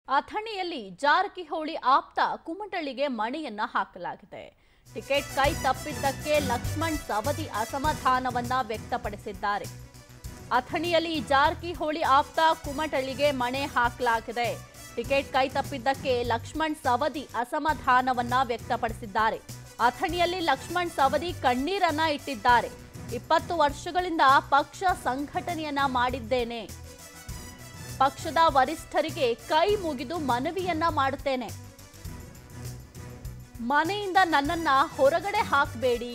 ಅಥಣಿಯಲ್ಲಿ ಜಾರಕಿಹೊಳಿ ಆಪ್ತ ಕುಮಟಳ್ಳಿಗೆ ಮಣೆಯನ್ನ ಹಾಕಲಾಗಿದೆ ಟಿಕೆಟ್ ಕೈ ತಪ್ಪಿದ್ದಕ್ಕೆ ಲಕ್ಷ್ಮಣ್ ಸವದಿ ಅಸಮಾಧಾನವನ್ನ ವ್ಯಕ್ತಪಡಿಸಿದ್ದಾರೆ ಅಥಣಿಯಲ್ಲಿ ಜಾರಕಿಹೊಳಿ ಆಪ್ತ ಕುಮಟಳ್ಳಿಗೆ ಮಣೆ ಹಾಕಲಾಗಿದೆ ಟಿಕೆಟ್ ಕೈ ತಪ್ಪಿದ್ದಕ್ಕೆ ಲಕ್ಷ್ಮಣ್ ಸವದಿ ಅಸಮಾಧಾನವನ್ನ ವ್ಯಕ್ತಪಡಿಸಿದ್ದಾರೆ ಅಥಣಿಯಲ್ಲಿ ಲಕ್ಷ್ಮಣ್ ಸವದಿ ಕಣ್ಣೀರನ್ನ ಇಟ್ಟಿದ್ದಾರೆ ಇಪ್ಪತ್ತು ವರ್ಷಗಳಿಂದ ಪಕ್ಷ ಸಂಘಟನೆಯನ್ನ ಮಾಡಿದ್ದೇನೆ ಪಕ್ಷದ ವರಿಷ್ಠರಿಗೆ ಕೈ ಮುಗಿದು ಮನವಿಯನ್ನ ಮಾಡುತ್ತೇನೆ ಮನೆಯಿಂದ ನನ್ನನ್ನ ಹೊರಗಡೆ ಹಾಕಬೇಡಿ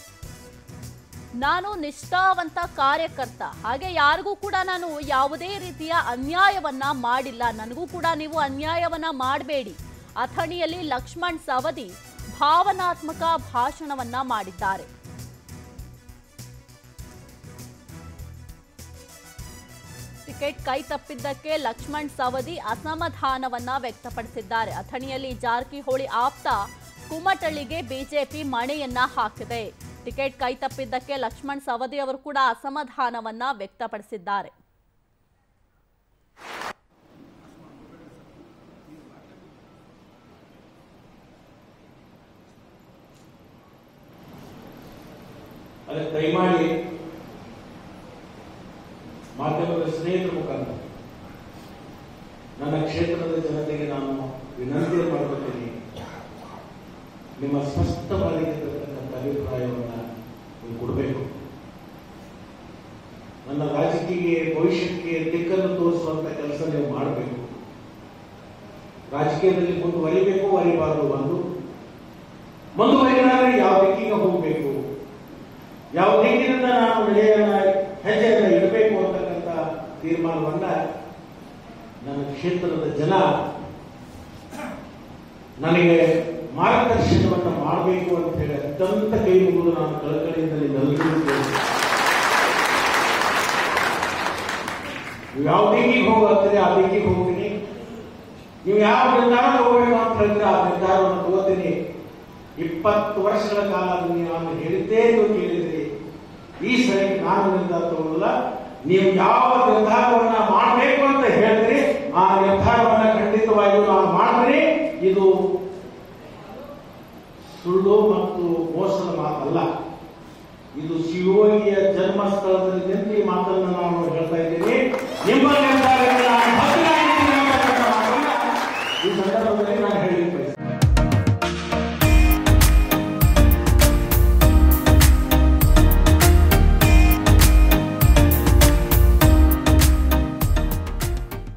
ನಾನು ನಿಷ್ಠಾವಂತ ಕಾರ್ಯಕರ್ತ ಹಾಗೆ ಯಾರಿಗೂ ಕೂಡ ನಾನು ಯಾವುದೇ ರೀತಿಯ ಅನ್ಯಾಯವನ್ನ ಮಾಡಿಲ್ಲ ನನಗೂ ಕೂಡ ನೀವು ಅನ್ಯಾಯವನ್ನ ಮಾಡಬೇಡಿ ಅಥಣಿಯಲ್ಲಿ ಲಕ್ಷ್ಮಣ್ ಸವದಿ ಭಾವನಾತ್ಮಕ ಭಾಷಣವನ್ನ ಮಾಡಿದ್ದಾರೆ ಟಿಕೆಟ್ ಕೈ ತಪ್ಪಿದ್ದಕ್ಕೆ ಲಕ್ಷ್ಮಣ್ ಸವದಿ ಅಸಮಾಧಾನವನ್ನ ವ್ಯಕ್ತಪಡಿಸಿದ್ದಾರೆ ಅಥಣಿಯಲ್ಲಿ ಜಾರಕಿಹೊಳಿ ಆಪ್ತ ಕುಮಟಳ್ಳಿಗೆ ಬಿಜೆಪಿ ಮಣೆಯನ್ನ ಹಾಕಿದೆ ಟಿಕೆಟ್ ಕೈ ತಪ್ಪಿದ್ದಕ್ಕೆ ಲಕ್ಷ್ಮಣ್ ಸವದಿ ಅವರು ಕೂಡ ಅಸಮಾಧಾನವನ್ನ ವ್ಯಕ್ತಪಡಿಸಿದ್ದಾರೆ ಅದಕ್ಕೆ ದಯಮಾಡಿ ಮಾಧ್ಯಮದ ಸ್ನೇಹಿತರ ಮುಖಾಂತರ ನನ್ನ ಕ್ಷೇತ್ರದ ಜನತೆಗೆ ನಾನು ವಿನಂತಿ ಮಾಡ್ಕೊತೀನಿ ನಿಮ್ಮ ಸ್ಪಷ್ಟವಾಗಿರ್ತಕ್ಕಂಥ ಅಭಿಪ್ರಾಯವನ್ನು ನೀವು ಕೊಡಬೇಕು ನನ್ನ ರಾಜಕೀಯ ಭವಿಷ್ಯಕ್ಕೆ ದಿಕ್ಕನ್ನು ತೋರಿಸುವಂತ ಕೆಲಸ ನೀವು ಮಾಡಬೇಕು ರಾಜಕೀಯದಲ್ಲಿ ಮುಂದುವರಿಬೇಕು ವರಿಬಾರದು ಒಂದು ಮುಂದುವರಿದರೆ ಯಾವ ದಿಕ್ಕಿಗೆ ಹೋಗಬೇಕು ಯಾವ ದಿಕ್ಕಿನಿಂದ ನಾನು ನಡೆಯನ್ನ ಹೆಜ್ಜೆಯನ್ನ ಇಡಬೇಕು ಅಂತಕ್ಕಂಥ ತೀರ್ಮಾನವನ್ನ ನನ್ನ ಕ್ಷೇತ್ರದ ಜನ ನನಗೆ ಮಾರ್ಗದರ್ಶನವನ್ನ ಮಾಡಬೇಕು ಅಂತ ಹೇಳಿ ಅತ್ಯಂತ ಕೈ ಮುಗಿದು ನಾನು ಕಳಕಳಿಯಿಂದ ನಿಮ್ಮೆಲ್ಲರಿಗೂ ಕೇಳ್ತೀನಿ. ನೀವು ಯಾವ ದಿಕ್ಕಿಗೆ ಹೋಗ್ತೀರಿ ಆ ದಿಕ್ಕಿಗೆ ಹೋಗ್ತೀನಿ ನೀವು ಯಾವ ನಿರ್ಧಾರ ತಗೋಬೇಕು ಅಂತ ಹೇಳಿದ್ರೆ ಆ ನಿರ್ಧಾರವನ್ನು ತಗೋತೀನಿ ಇಪ್ಪತ್ತು ವರ್ಷಗಳ ಕಾಲ ನೀವು ನಾನು ಹೇಳಿದ್ದೇ ನೀವು ಕೇಳಿದ್ರಿ ಈ ಸರಿ ನಾನು ನಿರ್ಧಾರ ತಗೊಳ್ಳಲ್ಲ ನೀವು ಯಾವ ನಿರ್ಧಾರವನ್ನ ಮಾಡಬೇಕು ಅಂತ ಹೇಳಿದ್ರಿ ಆ ನಿರ್ಧಾರವನ್ನ